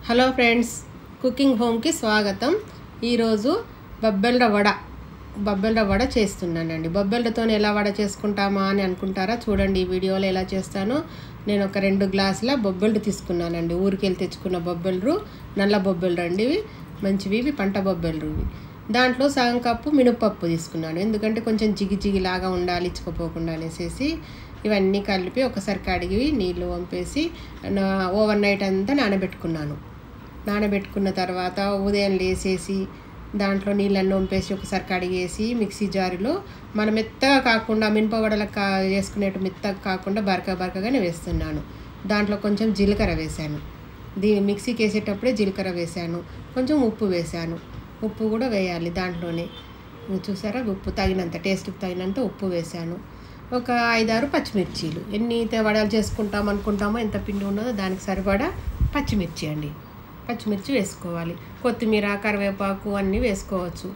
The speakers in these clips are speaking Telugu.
హలో ఫ్రెండ్స్ కుకింగ్ హోమ్కి స్వాగతం ఈరోజు బొబ్బెల వడ బొబ్బెల వడ చేస్తున్నానండి బొబ్బెలతో ఎలా వడ చేసుకుంటామా అని అనుకుంటారా చూడండి ఈ వీడియోలో ఎలా చేస్తానో నేను ఒక రెండు గ్లాసుల బొబ్బెలు తీసుకున్నానండి ఊరికి వెళ్ళి తెచ్చుకున్న బొబ్బెలు నల్ల బొబ్బెలు రండి ఇవి మంచివి ఇవి పంట బొబ్బెలు ఇవి దాంట్లో సగం కప్పు మినపప్పు తీసుకున్నాను ఎందుకంటే కొంచెం జిగి జిగిలాగా ఉండాలి ఇచ్చుకోపోకుండా అనేసి ఇవన్నీ కలిపి ఒకసారి కడిగి నీళ్ళు వంపేసి నా- ఓవర్ నైట్ అంతా నానబెట్టుకున్నాను నానబెట్టుకున్న తర్వాత ఉదయం లేసేసి దాంట్లో నీళ్ళన్నీ వంపేసి ఒకసారి కడిగేసి మిక్సీ జారులో మనం మెత్తగా కాకుండా మినపవడలకు కా వేసుకునేట్టు మెత్తగా కాకుండా బరక బరకగానే వేస్తున్నాను దాంట్లో కొంచెం జీలకర్ర వేశాను దీ మిక్సీకి వేసేటప్పుడే జీలకర్ర వేశాను కొంచెం ఉప్పు వేశాను ఉప్పు కూడా వేయాలి దాంట్లోనే ఇవి చూసారా ఉప్పు తగినంత టేస్ట్కి తగినంత ఉప్పు వేశాను ఒక ఐదారు పచ్చిమిర్చీలు ఎన్ని అయితే వడలు చేసుకుంటాం అనుకుంటామో ఎంత పిండి ఉన్నదో దానికి సరిపడా పచ్చిమిర్చి అండి పచ్చిమిర్చి వేసుకోవాలి కొత్తిమీర కరివేపాకు అన్నీ వేసుకోవచ్చు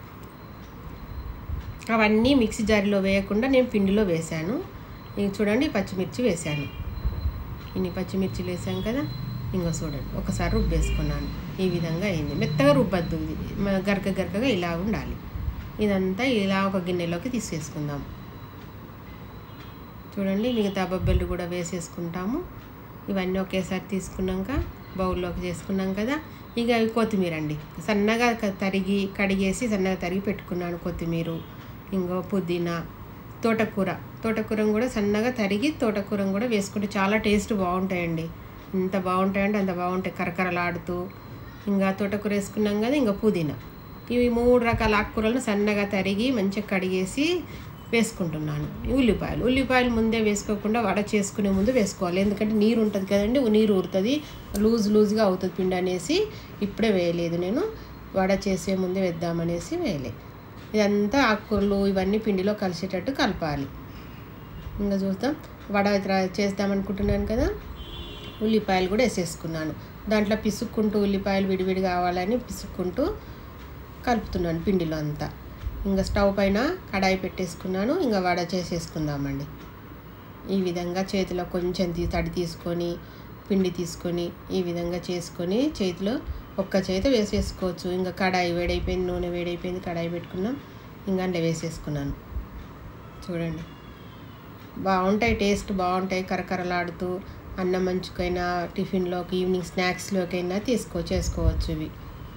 అవన్నీ మిక్సీ జారీలో వేయకుండా నేను పిండిలో వేశాను ఇంక చూడండి పచ్చిమిర్చి వేశాను ఇన్ని పచ్చిమిర్చిలు వేసాం కదా ఇంకో చూడండి ఒకసారి రుబ్బేసుకున్నాను ఈ విధంగా అయింది మెత్తగా రుబ్బద్దు ఇది మ- గరక గరకగా ఇలా ఉండాలి ఇదంతా ఇలా ఒక గిన్నెలోకి తీసేసుకుందాం చూడండి మిగతా బొబ్బెలు కూడా వేసేసుకుంటాము ఇవన్నీ ఒకేసారి తీసుకున్నాక బౌల్లోకి చేసుకున్నాం కదా ఇక అవి కొత్తిమీర అండి సన్నగా క- తరిగి కడిగేసి సన్నగా తరిగి పెట్టుకున్నాను కొత్తిమీర ఇంకో పుదీనా తోటకూర తోటకూర కూడా సన్నగా తరిగి తోటకూర కూడా వేసుకుంటే చాలా టేస్ట్ బాగుంటాయండి ఎంత బాగుంటాయంటే అంత బాగుంటాయి కరకరలాడుతూ ఇంకా తోటకూర వేసుకున్నాం కదా ఇంకా పుదీనా ఇవి మూడు రకాల ఆకుకూరలను సన్నగా తరిగి మంచిగా కడిగేసి వేసుకుంటున్నాను ఉల్లిపాయలు ఉల్లిపాయలు ముందే వేసుకోకుండా వడ చేసుకునే ముందు వేసుకోవాలి ఎందుకంటే నీరు ఉంటుంది కదండి నీరు ఊరుతుంది లూజ్ లూజ్గా అవుతుంది పిండి అనేసి ఇప్పుడే వేయలేదు నేను వడ చేసే ముందే వేద్దామనేసి వేయలే ఇదంతా ఆకుకూరలు ఇవన్నీ పిండిలో కలిసేటట్టు కలపాలి ఇంకా చూద్దాం వడ ఇట్లా చేద్దామనుకుంటున్నాను కదా ఉల్లిపాయలు కూడా వేసేసుకున్నాను దాంట్లో పిసుక్కుంటూ ఉల్లిపాయలు విడివిడి కావాలని పిసుక్కుంటూ కలుపుతున్నాను పిండిలో అంతా ఇంకా స్టవ్ పైన కడాయి పెట్టేసుకున్నాను ఇంకా వడ చేసేసుకుందామండి ఈ విధంగా చేతిలో కొంచెం తీ తడి తీసుకొని పిండి తీసుకొని ఈ విధంగా చేసుకొని చేతిలో ఒక్క చేతి వేసేసుకోవచ్చు ఇంకా కడాయి వేడైపోయింది నూనె వేడైపోయింది కడాయి పెట్టుకున్నాం ఇంకా అందులో వేసేసుకున్నాను చూడండి బాగుంటాయి టేస్ట్ బాగుంటాయి కరకరలాడుతూ అన్నం మంచుకైనా టిఫిన్లోకి ఈవినింగ్ స్నాక్స్లోకైనా తీసుకో చేసుకోవచ్చు ఇవి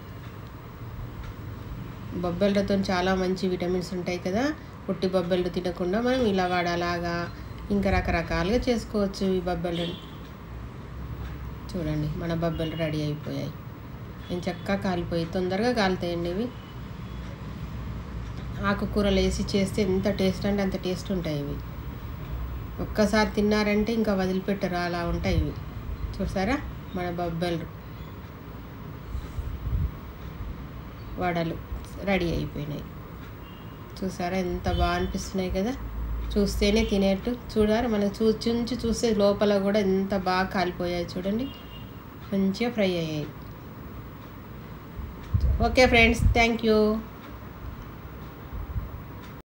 బొబ్బెలతో చాలా మంచి విటమిన్స్ ఉంటాయి కదా పుట్టి బొబ్బెలు తినకుండా మనం ఇలా వాడలాగా ఇంకా రకరకాలుగా చేసుకోవచ్చు ఈ బొబ్బెలను చూడండి మన బొబ్బెలు రెడీ అయిపోయాయి నేను చక్కగా కాలిపోయి తొందరగా కాలుతాయండి ఇవి ఆకుకూరలు వేసి చేస్తే ఎంత టేస్ట్ అంటే అంత టేస్ట్ ఉంటాయి ఇవి ఒక్కసారి తిన్నారంటే ఇంకా వదిలిపెట్టరు అలా ఉంటాయి ఇవి చూసారా మన బొబ్బెలు వడలు రెడీ అయిపోయినాయి చూసారా ఎంత బాగా అనిపిస్తున్నాయి కదా చూస్తేనే తినేట్టు చూడాలి మనం చూ చుంచి చూస్తే లోపల కూడా ఎంత బాగా కాలిపోయాయి చూడండి మంచిగా ఫ్రై అయ్యాయి ఓకే ఫ్రెండ్స్ థ్యాంక్ యూ